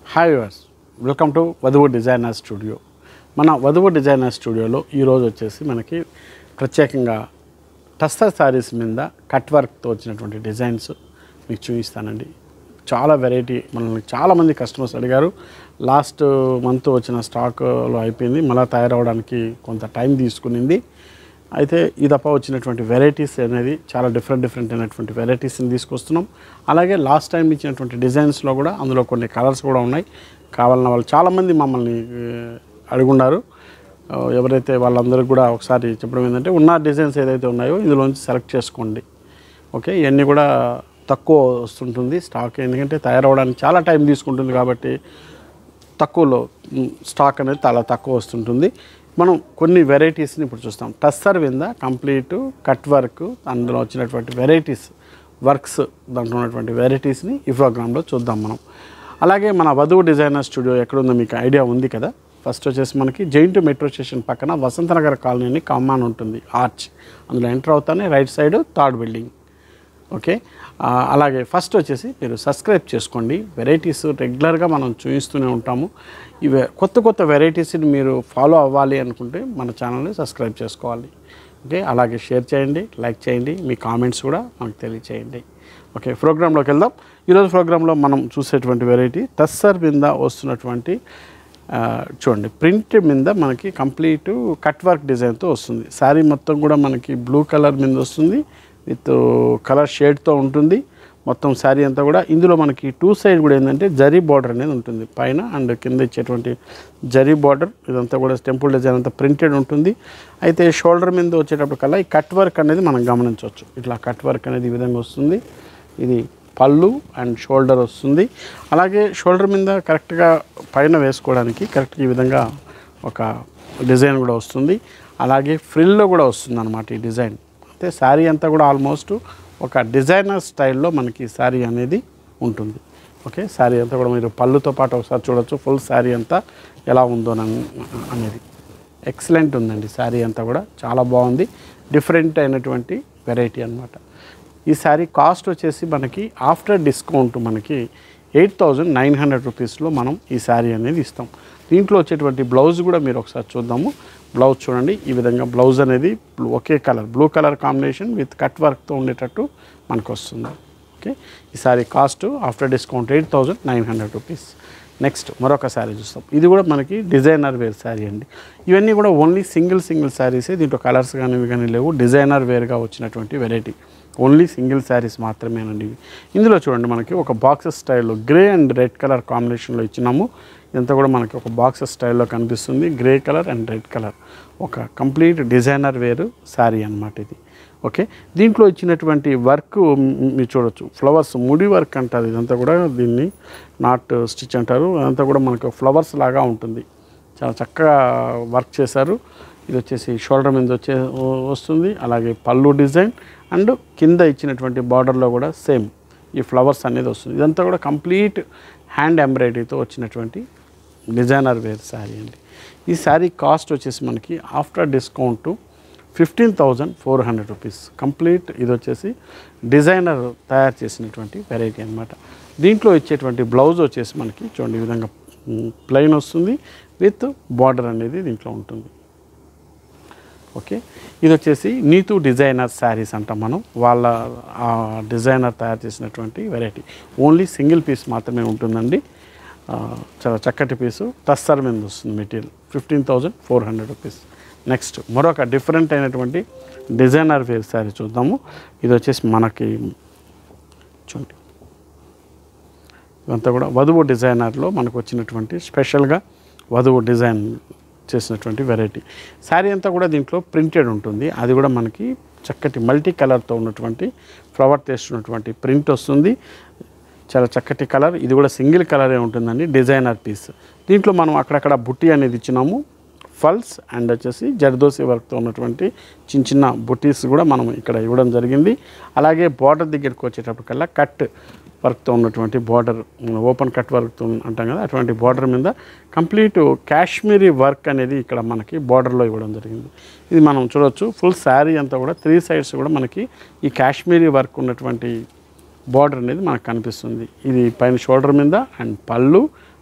hi వర్స్ welcome to Vadhuvu designer studio మన Vadhuvu designer స్టూడియోలో ఈరోజు వచ్చేసి మనకి ప్రత్యేకంగా టస్టర్ శారీస్ మీద కట్ వర్క్తో వచ్చినటువంటి డిజైన్స్ మీకు చూపిస్తానండి చాలా వెరైటీ మనల్ని చాలామంది కస్టమర్స్ అడిగారు లాస్ట్ మంత్ వచ్చిన స్టాక్లో అయిపోయింది మళ్ళీ తయారవడానికి కొంత టైం తీసుకునింది అయితే ఈ తప్ప వచ్చినటువంటి వెరైటీస్ అనేది చాలా డిఫరెంట్ డిఫరెంట్ అయినటువంటి వెరైటీస్ని తీసుకొస్తున్నాం అలాగే లాస్ట్ టైం ఇచ్చినటువంటి డిజైన్స్లో కూడా అందులో కొన్ని కలర్స్ కూడా ఉన్నాయి కావాలన్న వాళ్ళు చాలామంది మమ్మల్ని ఆ, అడుగున్నారు ఆ, ఎవరైతే వాళ్ళందరికీ కూడా ఒకసారి చెప్పడం ఏంటంటే ఉన్న డిజైన్స్ ఏదైతే ఉన్నాయో ఇందులోంచి సెలెక్ట్ చేసుకోండి ఓకే ఇవన్నీ కూడా తక్కువ వస్తుంటుంది స్టాక్ ఎందుకంటే తయారవడానికి చాలా టైం తీసుకుంటుంది కాబట్టి తక్కువలో మ్, స్టాక్ అనేది చాలా తక్కువ వస్తుంటుంది మనం కొన్ని వెరైటీస్ని ఇప్పుడు చూస్తాం టస్సర్ వింద కంప్లీట్ కట్ వర్క్ అందులో వచ్చినటువంటి వెరైటీస్ వర్క్స్ దాంట్లో ఉన్నటువంటి వెరైటీస్ని ఈ ప్రోగ్రాంలో చూద్దాం మనం అలాగే మన వధువు డిజైనర్ స్టూడియో ఎక్కడుందో మీకు ఐడియా ఉంది కదా ఫస్ట్ వచ్చేసి మనకి జైంట్ మెట్రో స్టేషన్ పక్కన వసంతనగర్ కాలనీ అని కామాన్ ఉంటుంది ఆర్చ్ అందులో ఎంటర్ అవుతానే right side third building okay ఆ, అలాగే ఫస్ట్ వచ్చేసి మీరు సబ్స్క్రైబ్ చేసుకోండి వెరైటీస్ రెగ్యులర్గా మనం చూపిస్తూనే ఉంటాము ఇవి కొత్త కొత్త వెరైటీస్ని మీరు ఫాలో అవ్వాలి అనుకుంటే మన ఛానల్ని సబ్స్క్రైబ్ చేసుకోవాలి ఓకే అలాగే షేర్ చేయండి లైక్ చేయండి మీ కామెంట్స్ కూడా మనకు తెలియచేయండి ఓకే ప్రోగ్రాంలోకి వెళ్దాం ఈరోజు ప్రోగ్రాంలో మనం చూసేటువంటి వెరైటీ టస్సర్ మీద వస్తున్నటువంటి ఆ, చూడండి ప్రింట్ మీద మనకి కంప్లీట్ కట్ వర్క్ డిజైన్తో వస్తుంది శారీ మొత్తం కూడా మనకి బ్లూ కలర్ మీద వస్తుంది విత్ కలర్ షేడ్తో ఉంటుంది మొత్తం శారీ అంతా కూడా ఇందులో మనకి టూ సైడ్ కూడా ఏంటంటే జరీ బార్డర్ అనేది ఉంటుంది పైన అండ్ కింద ఇచ్చేటువంటి జరీ బార్డర్ ఇదంతా కూడా టెంపుల్ డిజైన్ అంతా ప్రింటెడ్ ఉంటుంది అయితే షోల్డర్ మీద వచ్చేటప్పుడు కల్లా ఈ కట్ వర్క్ అనేది మనం గమనించవచ్చు ఇట్లా కట్ వర్క్ అనేది ఈ విధంగా వస్తుంది ఇది పళ్ళు అండ్ షోల్డర్ వస్తుంది అలాగే షోల్డర్ మీద కరెక్ట్గా పైన వేసుకోవడానికి కరెక్ట్గా ఈ విధంగా ఒక డిజైన్ కూడా వస్తుంది అలాగే ఫ్రిల్లో కూడా వస్తుంది అనమాట ఈ డిజైన్ అయితే శారీ అంతా కూడా ఆల్మోస్ట్ ఒక డిజైనర్ స్టైల్లో మనకి శారీ అనేది ఉంటుంది ఓకే శారీ అంతా కూడా మీరు పళ్ళుతో పాటు ఒకసారి చూడొచ్చు ఫుల్ శారీ అంతా ఎలా ఉందో నన్- అనేది ఎక్సలెంట్ ఉందండి శారీ అంతా కూడా చాలా బాగుంది డిఫరెంట్ అయినటువంటి వెరైటీ అన్నమాట ఈ శారీ కాస్ట్ వచ్చేసి మనకి ఆఫ్టర్ డిస్కౌంట్ మనకి ఎయిట్ థౌజండ్ నైన్ హండ్రెడ్ రూపీస్లో మనం ఈ శారీ అనేది ఇస్తాం దీంట్లో వచ్చేటువంటి బ్లౌజ్ కూడా మీరు ఒకసారి చూద్దాము బ్లౌజ్ చూడండి ఈ విధంగా బ్లౌజ్ అనేది ఒకే colour blue colour combination with cut వర్క్తో ఉండేటట్టు మనకు వస్తుంది ఓకే ఈ sari cost after discount eight thousand nine hundred rupees next మరొక శారీ చూస్తాం ఇది కూడా మనకి డిజైనర్ వేర్ శారీ అండి ఇవన్నీ కూడా ఓన్లీ సింగిల్ సింగిల్ శారీసే దీంట్లో కలర్స్ కానీ ఇవి కానీ లేవు డిజైనర్ వేర్గా వచ్చినటువంటి వెరైటీ ఓన్లీ సింగిల్ శారీస్ మాత్రమేనండి ఇవి ఇందులో చూడండి మనకి ఒక బాక్సెస్ స్టైల్లో గ్రే అండ్ రెడ్ కలర్ కాంబినేషన్లో ఇచ్చినాము ఇదంతా కూడా మనకి ఒక బాక్సెస్ స్టైల్లో కనిపిస్తుంది grey colour and red colour ఒక కంప్లీట్ డిజైనర్ వేరు శారీ అన్నమాట ఇది ఓకే దీంట్లో ఇచ్చినటువంటి వర్క్ మీరు చూడొచ్చు ఫ్లవర్స్ ముడి వర్క్ అంటారు ఇదంతా కూడా దీన్ని నాట్ స్టిచ్ అంటారు అదంతా కూడా మనకు ఫ్లవర్స్ లాగా ఉంటుంది చాలా చక్కగా వర్క్ చేశారు ఇది వచ్చేసి షోల్డర్ మీద వచ్చే వస్తుంది అలాగే పళ్ళు డిజైన్ అండ్ కింద ఇచ్చినటువంటి బార్డర్లో కూడా సేమ్ ఈ ఫ్లవర్స్ అనేది వస్తుంది ఇదంతా కూడా కంప్లీట్ హ్యాండ్ ఎంబ్రాయిడరీతో వచ్చినటువంటి డిజైనర్ వేర్ శారీ అండి ఈ శారీ కాస్ట్ వచ్చేసి మనకి after discount fifteen thousand four hundred rupees complete ఇది వచ్చేసి డిజైనర్ తయారు చేసినటువంటి వెరైటీ అన్నమాట దీంట్లో ఇచ్చేటువంటి బ్లౌజ్ వచ్చేసి మనకి చూడండి ఈ విధంగా ప్లెయిన్ వస్తుంది విత్ బార్డర్ అనేది దీంట్లో ఉంటుంది ఓకే ఇది వచ్చేసి నీతు డిజైనర్ శారీస్ అంటాం మనం వాళ్ళ ఆ డిజైనర్ తయారు చేసినటువంటి వెరైటీ ఓన్లీ సింగిల్ పీస్ మాత్రమే ఉంటుందండి ఆ, చాలా చక్కటి పీసు టస్సర్ మీద వస్తుంది material fifteen thousand four hundred rupees next మరొక డిఫరెంట్ అయినటువంటి డిజైనర్ వేర్ శారీ చూద్దాము ఇది వచ్చేసి మనకి చూడండి ఇదంతా కూడా వధువు డిజైనర్లో మనకు వచ్చినటువంటి స్పెషల్గా వధువు డిజైన్ చేసినటువంటి వెరైటీ శారీ అంతా కూడా దీంట్లో ప్రింటెడ్ ఉంటుంది అది కూడా మనకి చక్కటి మల్టీ కలర్తో ఉన్నటువంటి ఫ్లవర్ తెస్తున్నటువంటి ప్రింట్ వస్తుంది చాలా చక్కటి కలర్ ఇది కూడా సింగిల్ కలరే ఉంటుందండి డిజైనర్ పీస్ దీంట్లో మనం అక్కడక్కడ బుట్టి అనేది ఇచ్చినాము ఫల్స్ అండ్ వచ్చేసి జర్దోసి వర్క్తో ఉన్నటువంటి చిన్న చిన్న బుటీస్ కూడా మనం ఇక్కడ ఇవ్వడం జరిగింది అలాగే బార్డర్ దగ్గరికి వచ్చేటప్పటికల్లా కట్ వర్క్తో ఉన్నటువంటి బార్డర్ ఓపెన్ కట్ వర్క్తో అంటాం కదా అటువంటి బార్డర్ మీద కంప్లీట్ కాశ్మీరీ వర్క్ అనేది ఇక్కడ మనకి బార్డర్లో ఇవ్వడం జరిగింది ఇది మనం చూడొచ్చు ఫుల్ శారీ అంతా కూడా త్రీ సైడ్స్ కూడా మనకి ఈ కాశ్మీరీ వర్క్ ఉన్నటువంటి బార్డర్ అనేది మనకు కనిపిస్తుంది ఇది పైన షోల్డర్ మీద అండ్ పళ్ళు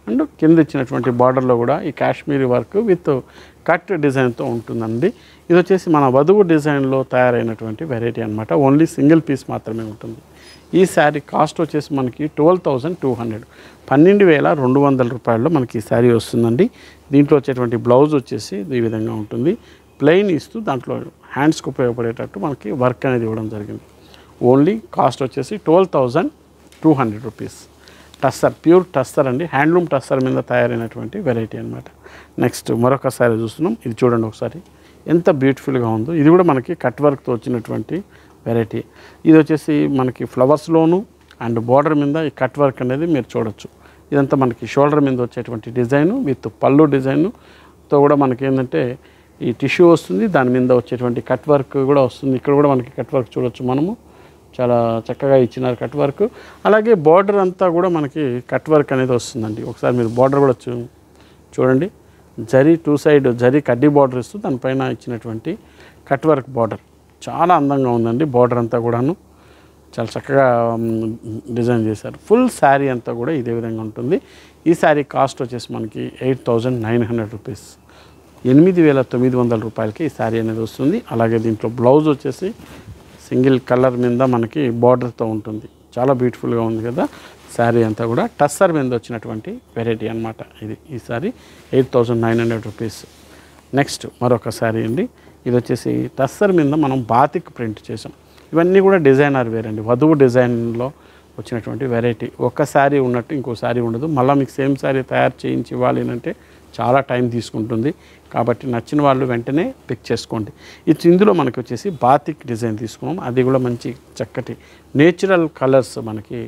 అండ్ కింద ఇచ్చినటువంటి బార్డర్లో కూడా ఈ కాశ్మీరీ వర్క్ విత్ కట్ డిజైన్తో ఉంటుందండి ఇది వచ్చేసి మన వధువు డిజైన్లో తయారైనటువంటి వెరైటీ అనమాట ఓన్లీ సింగిల్ పీస్ మాత్రమే ఉంటుంది ఈ శారీ కాస్ట్ వచ్చేసి మనకి ట్వెల్వ్ థౌజండ్ టూ హండ్రెడ్ పన్నెండు వేల రెండు వందల రూపాయల్లో మనకి ఈ శారీ వస్తుందండి దీంట్లో వచ్చేటువంటి బ్లౌజ్ వచ్చేసి ఈ విధంగా ఉంటుంది ప్లెయిన్ ఇస్తూ దాంట్లో హ్యాండ్స్కి ఉపయోగపడేటట్టు మనకి వర్క్ అనేది ఇవ్వడం జరిగింది ఓన్లీ కాస్ట్ వచ్చేసి twelve thousand two hundred rupees tussar pure tussar అండి హ్యాండ్లూమ్ టస్సర్ మీద తయారైనటువంటి వెరైటీ అనమాట నెక్స్ట్ మరొక శారీ చూస్తున్నాం ఇది చూడండి ఒకసారి ఎంత బ్యూటిఫుల్గా ఉందో ఇది కూడా మనకి కట్ వర్క్తో వచ్చినటువంటి వెరైటీ ఇది వచ్చేసి మనకి ఫ్లవర్స్లోను అండ్ బార్డర్ మీద ఈ కట్ వర్క్ అనేది మీరు చూడొచ్చు ఇదంతా మనకి షోల్డర్ మీద వచ్చేటువంటి డిజైను విత్ పళ్ళు డిజైన్తో కూడా మనకి ఏంటంటే ఈ టిష్యూ వస్తుంది దాని మీద వచ్చేటువంటి కట్ వర్క్ కూడా వస్తుంది ఇక్కడ కూడా మనకి కట్ వర్క్ చూడొచ్చు మనము చాలా చక్కగా ఇచ్చినారు కట్ వర్క్ అలాగే బార్డర్ అంతా కూడా మనకి కట్ వర్క్ అనేది వస్తుందండి ఒకసారి మీరు బార్డర్ కూడా చూ చూడండి జరీ టూ సైడ్ జరీ కడ్డీ బార్డర్ ఇస్తూ దానిపైన ఇచ్చినటువంటి కట్ వర్క్ బార్డర్ చాలా అందంగా ఉందండి బార్డర్ అంతా కూడాను చాలా చక్కగా మ్, డిజైన్ చేశారు ఫుల్ శారీ అంతా కూడా ఇదే విధంగా ఉంటుంది ఈ శారీ కాస్ట్ వచ్చేసి మనకి eight thousand nine hundred rupees ఎనిమిది వేల తొమ్మిది వందల రూపాయలకి ఈ శారీ అనేది వస్తుంది అలాగే దీంట్లో బ్లౌజ్ వచ్చేసి సింగిల్ కలర్ మీద మనకి బార్డర్తో ఉంటుంది చాలా బ్యూటిఫుల్గా ఉంది కదా శారీ అంతా కూడా టస్సర్ మీద వచ్చినటువంటి వెరైటీ అన్నమాట ఇది ఈ sari eight thousand nine hundred rupees next మరొక శారీ అండి ఇది వచ్చేసి టస్సర్ మీద మనం బాతిక్ ప్రింట్ చేసాం ఇవన్నీ కూడా డిజైనర్ వేర్ అండి వధువు డిజైన్లో వచ్చినటువంటి వెరైటీ ఒక శారీ ఉన్నట్టు ఇంకో శారీ ఉండదు మళ్ళీ మీకు సేమ్ శారీ తయారు చేయించి ఇవ్వాలి అంటే చాలా టైం తీసుకుంటుంది కాబట్టి నచ్చిన వాళ్ళు వెంటనే పిక్ చేసుకోండి ఇది ఇందులో మనకి వచ్చేసి బాతిక్ డిజైన్ తీసుకున్నాం అది కూడా మంచి చక్కటి నేచురల్ కలర్స్ మనకి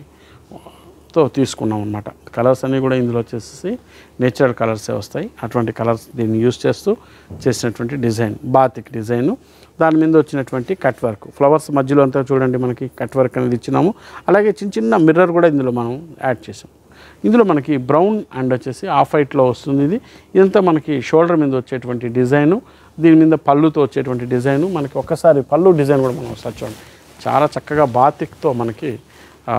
తో తీసుకున్నాం అనమాట కలర్స్ అన్నీ కూడా ఇందులో వచ్చేసి నేచురల్ కలర్సే వస్తాయి అటువంటి కలర్స్ దీన్ని యూస్ చేస్తూ చేసినటువంటి డిజైన్ బాతిక్ డిజైను దాని మీద వచ్చినటువంటి కట్ వర్క్ ఫ్లవర్స్ మధ్యలో అంతా చూడండి మనకి కట్ వర్క్ అనేది ఇచ్చినాము అలాగే చిన్న చిన్న మిర్రర్ కూడా ఇందులో మనం యాడ్ చేసాం ఇందులో మనకి బ్రౌన్ అండ్ వచ్చేసి ఆఫ్ వైట్లో వస్తుంది ఇది ఇదంతా మనకి షోల్డర్ మీద వచ్చేటువంటి డిజైను దీని మీద పళ్ళుతో వచ్చేటువంటి డిజైను మనకి ఒక్కసారి పళ్ళు డిజైన్ కూడా మనం ఒకసారి చూడండి చాలా చక్కగా బాతిక్తో మనకి ఆ,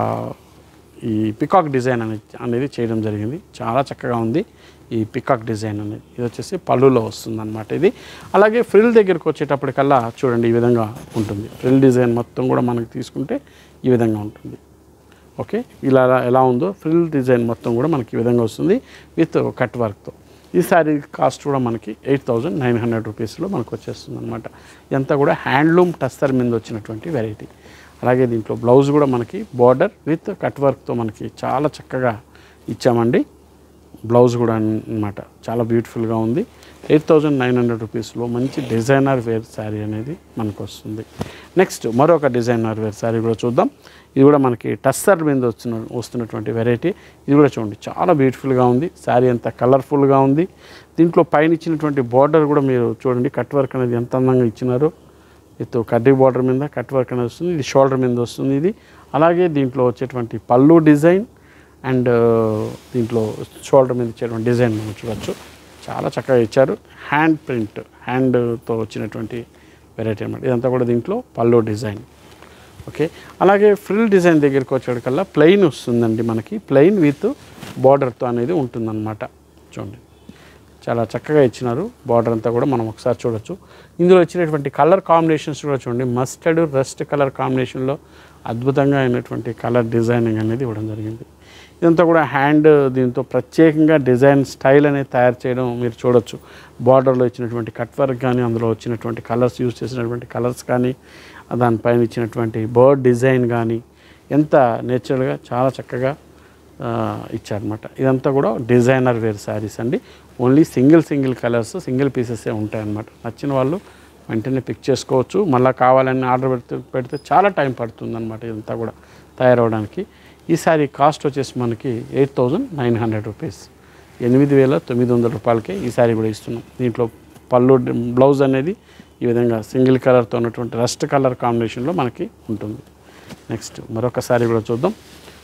ఈ పికాక్ డిజైన్ అనేది అనేది చేయడం జరిగింది చాలా చక్కగా ఉంది ఈ పికాక్ డిజైన్ అనేది ఇది వచ్చేసి పళ్ళులో వస్తుంది అనమాట ఇది అలాగే ఫ్రిల్ దగ్గరికి వచ్చేటప్పటికల్లా చూడండి ఈ విధంగా ఉంటుంది ఫ్రిల్ డిజైన్ మొత్తం కూడా మనకి తీసుకుంటే ఈ విధంగా ఉంటుంది ఓకే ఇలా ఎలా ఉందో ఫ్రిల్ డిజైన్ మొత్తం కూడా మనకి ఈ విధంగా వస్తుంది విత్ కట్ వర్క్తో ఈ శారీ కాస్ట్ కూడా మనకి ఎయిట్ థౌజండ్ నైన్ హండ్రెడ్ రూపీస్లో మనకు వచ్చేస్తుంది అనమాట ఇదంతా కూడా హ్యాండ్లూమ్ టస్సర్ మీద వచ్చినటువంటి వెరైటీ అలాగే దీంట్లో బ్లౌజ్ కూడా మనకి బార్డర్ విత్ కట్ వర్క్తో మనకి చాలా చక్కగా ఇచ్చామండి బ్లౌజ్ కూడా అన్నమాట చాలా బ్యూటిఫుల్గా ఉంది ఎయిట్ థౌజండ్ నైన్ హండ్రెడ్ రూపీస్లో మంచి డిజైనర్ వేర్ శారీ అనేది మనకు వస్తుంది నెక్స్ట్ మరొక డిజైనర్ వేర్ శారీ కూడా చూద్దాం ఇది కూడా మనకి టస్సర్ మీద వచ్చిన వస్తున్నటువంటి వెరైటీ ఇది కూడా చూడండి చాలా బ్యూటిఫుల్గా ఉంది శారీ అంతా కలర్ఫుల్గా ఉంది దీంట్లో పైన ఇచ్చినటువంటి బార్డర్ కూడా మీరు చూడండి కట్ వర్క్ అనేది ఎంత అందంగా ఇచ్చినారో విత్ కడ్డీ బార్డర్ మీద కట్ వర్క్ అనేది వస్తుంది ఇది షోల్డర్ మీద వస్తుంది ఇది అలాగే దీంట్లో వచ్చేటువంటి పళ్ళు డిజైన్ అండ్ దీంట్లో షోల్డర్ మీద ఇచ్చేటువంటి డిజైన్ మనం చూడవచ్చు చాలా చక్కగా ఇచ్చారు హ్యాండ్ ప్రింట్ హ్యాండ్తో వచ్చినటువంటి వెరైటీ అన్నమాట ఇదంతా కూడా దీంట్లో పళ్ళు డిజైన్ ఓకే అలాగే ఫ్రిల్ డిజైన్ దగ్గరికి వచ్చేటికల్లా ప్లెయిన్ వస్తుందండి మనకి ప్లెయిన్ విత్ బార్డర్తో అనేది ఉంటుందన్నమాట చూడండి చాలా చక్కగా ఇచ్చినారు బార్డర్ అంతా కూడా మనం ఒకసారి చూడొచ్చు ఇందులో వచ్చినటువంటి కలర్ కాంబినేషన్స్ కూడా చూడండి మస్టర్డ్ రస్ట్ కలర్ కాంబినేషన్లో అద్భుతంగా అయినటువంటి కలర్ డిజైనింగ్ అనేది ఇవ్వడం జరిగింది ఇదంతా కూడా హ్యాండ్ దీంతో ప్రత్యేకంగా డిజైన్ స్టైల్ అనేది తయారు చేయడం మీరు చూడొచ్చు బార్డర్లో ఇచ్చినటువంటి కట్ వర్క్ కానీ అందులో వచ్చినటువంటి కలర్స్ యూజ్ చేసినటువంటి కలర్స్ కానీ దానిపైన ఇచ్చినటువంటి బర్డ్ డిజైన్ కానీ ఎంత నేచురల్గా చాలా చక్కగా ఆ, ఇచ్చారనమాట ఇదంతా కూడా డిజైనర్ వేర్ శారీస్ అండి only single single colours single పీసెసే ఉంటాయన్నమాట నచ్చిన వాళ్ళు వెంటనే పిక్ చేసుకోవచ్చు మళ్ళీ కావాలని ఆర్డర్ పెడితే పెడితే చాలా టైం పడుతుంది అనమాట ఇదంతా కూడా తయారవడానికి ఈ శారీ కాస్ట్ వచ్చేసి మనకి eight thousand nine hundred rupees ఎనిమిది వేల తొమ్మిది వందల రూపాయలకే ఈ శారీ కూడా ఇస్తున్నాం దీంట్లో పళ్ళు బ్లౌజ్ అనేది ఈ విధంగా సింగిల్ కలర్తో ఉన్నటువంటి రస్ట్ కలర్ కాంబినేషన్లో మనకి ఉంటుంది నెక్స్ట్ మరొక శారీ కూడా చూద్దాం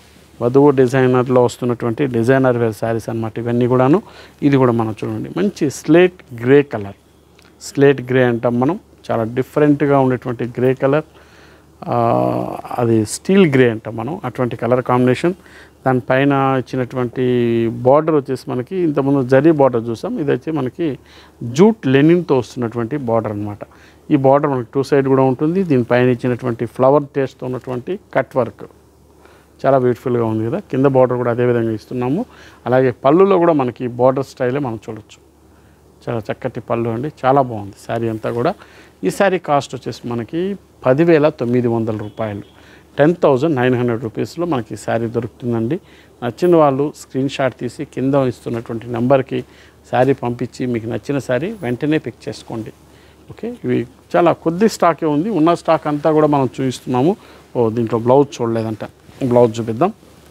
వధువు డిజైనర్లో వస్తున్నటువంటి డిజైనర్ వేర్ శారీస్ అన్నమాట ఇవన్నీ కూడాను ఇది కూడా మనం చూడండి మంచి slate grey colour slate grey అంటాం మనం చాలా డిఫరెంట్గా ఉండేటువంటి గ్రే కలర్ అది స్టీల్ గ్రే అంటాం మనం అటువంటి కలర్ కాంబినేషన్ దానిపైన ఇచ్చినటువంటి బార్డర్ వచ్చేసి మనకి ఇంతకుముందు జరీ బార్డర్ చూసాం ఇది వచ్చి మనకి జూట్ లెనిన్తో వస్తున్నటువంటి బార్డర్ అనమాట ఈ బార్డర్ మనకి టూ సైడ్ కూడా ఉంటుంది దీనిపైన ఇచ్చినటువంటి ఫ్లవర్ టేస్ట్తో ఉన్నటువంటి కట్ వర్క్ చాలా బ్యూటిఫుల్గా ఉంది కదా కింద బార్డర్ కూడా అదే విధంగా ఇస్తున్నాము అలాగే పళ్ళులో కూడా మనకి బార్డర్ స్టైలే మనం చూడొచ్చు చాలా చక్కటి పళ్ళు అండి చాలా బాగుంది శారీ అంతా కూడా ఈ శారీ కాస్ట్ వచ్చేసి మనకి పదివేల తొమ్మిది వందల రూపాయలు టెన్ థౌజండ్ నైన్ హండ్రెడ్ రూపీస్లో మనకి ఈ శారీ దొరుకుతుందండి నచ్చిన వాళ్ళు స్క్రీన్ షాట్ తీసి కింద ఇస్తున్నటువంటి నెంబర్కి శారీ పంపించి మీకు నచ్చిన శారీ వెంటనే పిక్ చేసుకోండి ఓకే ఇవి చాలా కొద్ది స్టాకే ఉంది ఉన్న స్టాక్ అంతా కూడా మనం చూపిస్తున్నాము ఓ దీంట్లో బ్లౌజ్ చూడలేదంట బ్లౌజ్ చూపిద్దాం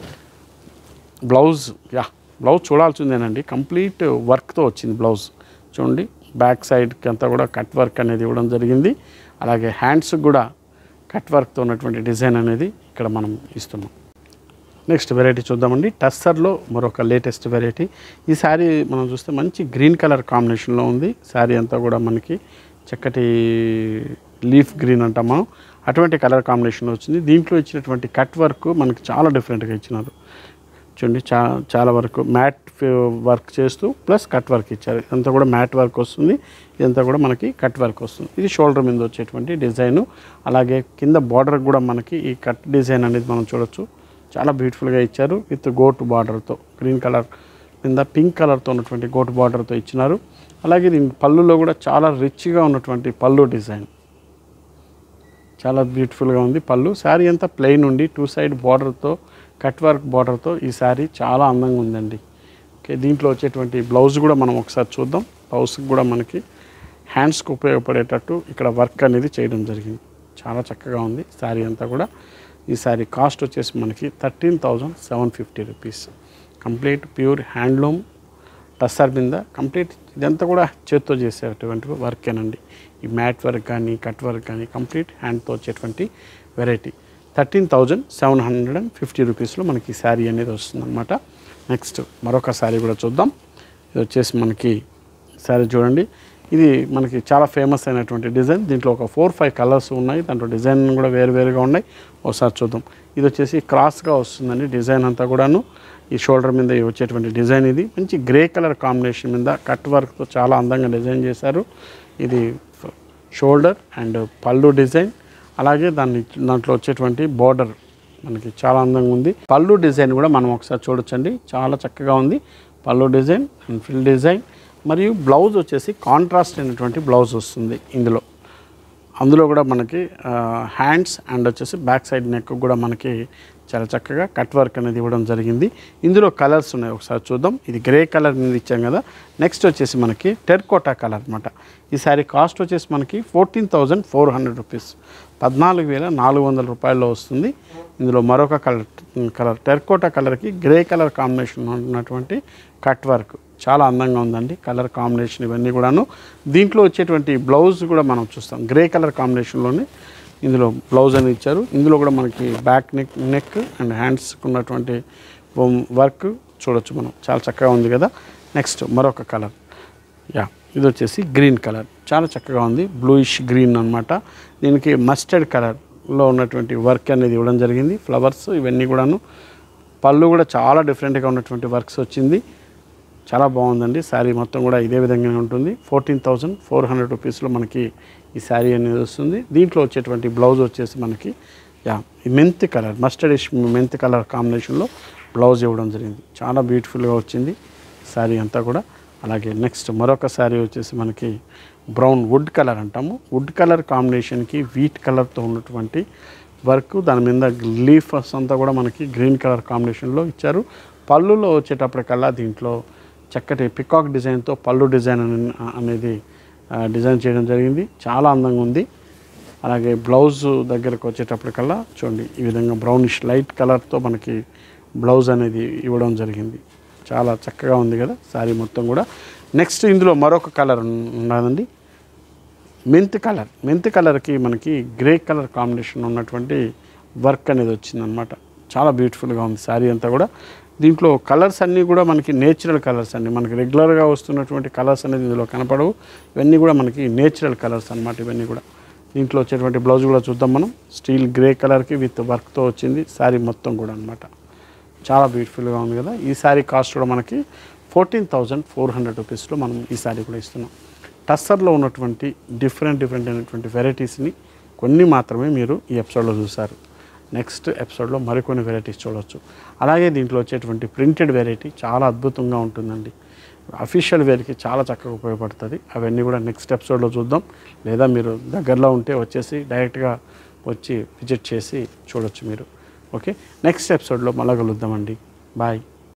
బ్లౌజ్ యా బ్లౌజ్ చూడాల్సిందేనండి కంప్లీట్ వర్క్తో వచ్చింది బ్లౌజ్ చూడండి బ్యాక్ సైడ్కి అంతా కూడా కట్ వర్క్ అనేది ఇవ్వడం జరిగింది అలాగే హ్యాండ్స్కి కూడా కట్ వర్క్తో ఉన్నటువంటి డిజైన్ అనేది ఇక్కడ మనం ఇస్తున్నాం నెక్స్ట్ వెరైటీ చూద్దామండి టస్సర్లో మరొక లేటెస్ట్ వెరైటీ ఈ శారీ మనం చూస్తే మంచి గ్రీన్ కలర్ కాంబినేషన్లో ఉంది శారీ అంతా కూడా మనకి చక్కటి లీఫ్ గ్రీన్ అంటాం మనం అటువంటి కలర్ కాంబినేషన్లో వచ్చింది దీంట్లో ఇచ్చినటువంటి కట్ వర్క్ మనకి చాలా డిఫరెంట్గా ఇచ్చినారు చూడండి చా చాలా వరకు మ్యాట్ వర్క్ చేస్తూ ప్లస్ కట్ వర్క్ ఇచ్చారు ఇదంతా కూడా మ్యాట్ వర్క్ వస్తుంది ఇదంతా కూడా మనకి కట్ వర్క్ వస్తుంది ఇది షోల్డర్ మీద వచ్చేటువంటి డిజైను అలాగే కింద బార్డర్ కూడా మనకి ఈ కట్ డిజైన్ అనేది మనం చూడొచ్చు చాలా బ్యూటిఫుల్గా ఇచ్చారు విత్ గోట్ బార్డర్తో గ్రీన్ కలర్ కింద పింక్ కలర్తో ఉన్నటువంటి గోట్ బార్డర్తో ఇచ్చినారు అలాగే దీని పళ్ళులో కూడా చాలా రిచ్గా ఉన్నటువంటి పళ్ళు డిజైన్ చాలా బ్యూటిఫుల్గా ఉంది పళ్ళు శారీ అంతా ప్లెయిన్ ఉండి టూ సైడ్ బార్డర్తో కట్ వర్క్ బార్డర్తో ఈ శారీ చాలా అందంగా ఉందండి ఓకే దీంట్లో వచ్చేటువంటి బ్లౌజ్ కూడా మనం ఒకసారి చూద్దాం బ్లౌజ్కి కూడా మనకి హ్యాండ్స్కి ఉపయోగపడేటట్టు ఇక్కడ వర్క్ అనేది చేయడం జరిగింది చాలా చక్కగా ఉంది శారీ అంతా కూడా ఈ శారీ కాస్ట్ వచ్చేసి మనకి thirteen thousand seven fifty rupees complete pure handloom tussar మీద కంప్లీట్ ఇదంతా కూడా చేత్తో చేసేటువంటి వర్కేనండి ఈ మ్యాట్ వర్క్ కానీ కట్ వర్క్ కానీ కంప్లీట్ హ్యాండ్తో వచ్చేటువంటి variety thirteen thousand seven hundred and fifty రూపీస్లో మనకి ఈ శారీ అనేది వస్తుందన్నమాట నెక్స్ట్ మరొక శారీ కూడా చూద్దాం ఇది వచ్చేసి మనకి శారీ చూడండి ఇది మనకి చాలా ఫేమస్ అయినటువంటి డిజైన్ దీంట్లో ఒక ఫోర్ ఫైవ్ కలర్స్ ఉన్నాయి దాంట్లో డిజైన్ కూడా వేరు వేరుగా ఉన్నాయి ఒకసారి చూద్దాం ఇది వచ్చేసి క్రాస్గా వస్తుందండి డిజైన్ అంతా కూడాను ఈ షోల్డర్ మీద వచ్చేటువంటి డిజైన్ ఇది మంచి గ్రే కలర్ కాంబినేషన్ మీద కట్ వర్క్తో చాలా అందంగా డిజైన్ చేశారు ఇది షోల్డర్ అండ్ పళ్ళు డిజైన్ అలాగే దాన్ని దాంట్లో వచ్చేటువంటి బార్డర్ మనకి చాలా అందంగా ఉంది పళ్ళు డిజైన్ కూడా మనం ఒకసారి చూడొచ్చండి చాలా చక్కగా ఉంది పళ్ళు డిజైన్ అండ్ ఫిల్ డిజైన్ మరియు బ్లౌజ్ వచ్చేసి కాంట్రాస్ట్ అయినటువంటి బ్లౌజ్ వస్తుంది ఇందులో అందులో కూడా మనకి హ్యాండ్స్ అండ్ వచ్చేసి బ్యాక్ సైడ్ నెక్ కూడా మనకి చాలా చక్కగా కట్ వర్క్ అనేది ఇవ్వడం జరిగింది ఇందులో కలర్స్ ఉన్నాయి ఒకసారి చూద్దాం ఇది గ్రే కలర్ మీద ఇచ్చాం కదా నెక్స్ట్ వచ్చేసి మనకి టెర్కోటా కలర్ అనమాట ఈ శారీ కాస్ట్ వచ్చేసి మనకి fourteen thousand four hundred rupees పద్నాలుగు వేల నాలుగు వందల రూపాయల్లో వస్తుంది ఇందులో మరొక కలర్ కలర్ టెర్కోటా కలర్కి గ్రే కలర్ కాంబినేషన్ ఉన్నటువంటి కట్ వర్క్ చాలా అందంగా ఉందండి కలర్ కాంబినేషన్ ఇవన్నీ కూడాను దీంట్లో వచ్చేటువంటి బ్లౌజ్ కూడా మనం చూస్తాం గ్రే కలర్ కాంబినేషన్లోనే ఇందులో బ్లౌజ్ అని ఇచ్చారు ఇందులో కూడా మనకి బ్యాక్ నెక్ నెక్ అండ్ హ్యాండ్స్కి ఉన్నటువంటి వర్క్ చూడొచ్చు మనం చాలా చక్కగా ఉంది కదా నెక్స్ట్ మరొక కలర్ యా ఇది వచ్చేసి గ్రీన్ కలర్ చాలా చక్కగా ఉంది బ్లూయిష్ గ్రీన్ అన్నమాట దీనికి మస్టర్డ్ కలర్లో ఉన్నటువంటి వర్క్ అనేది ఇవ్వడం జరిగింది ఫ్లవర్స్ ఇవన్నీ కూడాను పళ్ళు కూడా చాలా డిఫరెంట్గా ఉన్నటువంటి వర్క్స్ వచ్చింది చాలా బాగుందండి శారీ మొత్తం కూడా ఇదే విధంగానే ఉంటుంది ఫోర్టీన్ థౌజండ్ ఫోర్ హండ్రెడ్ రూపీస్లో మనకి ఈ శారీ అనేది వస్తుంది దీంట్లో వచ్చేటువంటి బ్లౌజ్ వచ్చేసి మనకి యా ఈ mint colour mustard ish mint colour కాంబినేషన్లో బ్లౌజ్ ఇవ్వడం జరిగింది చాలా బ్యూటిఫుల్గా వచ్చింది శారీ అంతా కూడా అలాగే నెక్స్ట్ మరొక శారీ వచ్చేసి మనకి బ్రౌన్ వుడ్ కలర్ అంటాము వుడ్ కలర్ కాంబినేషన్కి వీట్ కలర్తో ఉన్నటువంటి వర్క్ దాని మీద లీఫ్స్ అంతా కూడా మనకి గ్రీన్ కలర్ కాంబినేషన్లో ఇచ్చారు పళ్ళులో వచ్చేటప్పటికల్లా దీంట్లో చక్కటి పికాక్ డిజైన్తో పళ్ళు డిజైన్ అనే- అనేది ఆ, డిజైన్ చేయడం జరిగింది చాలా అందంగా ఉంది అలాగే బ్లౌజ్ దగ్గరకు వచ్చేటప్పటికల్లా చూడండి ఈ విధంగా బ్రౌనిష్ లైట్ కలర్తో మనకి బ్లౌజ్ అనేది ఇవ్వడం జరిగింది చాలా చక్కగా ఉంది కదా శారీ మొత్తం కూడా నెక్స్ట్ ఇందులో మరొక కలర్ ఉన్నదండి మెంత్ కలర్ మెంత్ కలర్కి మనకి గ్రే కలర్ కాంబినేషన్ ఉన్నటువంటి వర్క్ అనేది వచ్చిందనమాట చాలా బ్యూటిఫుల్గా ఉంది శారీ అంతా కూడా దీంట్లో కలర్స్ అన్నీ కూడా మనకి నేచురల్ కలర్స్ అండి మనకి రెగ్యులర్గా వస్తున్నటువంటి కలర్స్ అనేది ఇందులో కనపడవు ఇవన్నీ కూడా మనకి నేచురల్ కలర్స్ అన్నమాట ఇవన్నీ కూడా దీంట్లో వచ్చేటువంటి బ్లౌజ్ కూడా చూద్దాం మనం స్టీల్ గ్రే కలర్కి విత్ వర్క్తో వచ్చింది శారీ మొత్తం కూడా అన్నమాట చాలా బ్యూటిఫుల్గా ఉంది కదా ఈ శారీ కాస్ట్ కూడా మనకి ఫోర్టీన్ థౌజండ్ ఫోర్ హండ్రెడ్ రూపీస్లో మనం ఈ శారీ కూడా ఇస్తున్నాం టస్సర్లో ఉన్నటువంటి డిఫరెంట్ డిఫరెంట్ అయినటువంటి వెరైటీస్ని కొన్ని మాత్రమే మీరు ఈ ఎపిసోడ్లో చూసారు నెక్స్ట్ ఎపిసోడ్లో మరికొన్ని వెరైటీస్ చూడవచ్చు అలాగే దీంట్లో వచ్చేటువంటి ప్రింటెడ్ వెరైటీ చాలా అద్భుతంగా ఉంటుందండి అఫీషియల్ వేర్కి చాలా చక్కగా ఉపయోగపడుతుంది అవన్నీ కూడా నెక్స్ట్ ఎపిసోడ్లో చూద్దాం లేదా మీరు దగ్గరలో ఉంటే వచ్చేసి డైరెక్ట్గా వచ్చి విజిట్ చేసి చూడొచ్చు మీరు ఓకే నెక్స్ట్ ఎపిసోడ్లో మళ్ళీ కలుద్దామండి బాయ్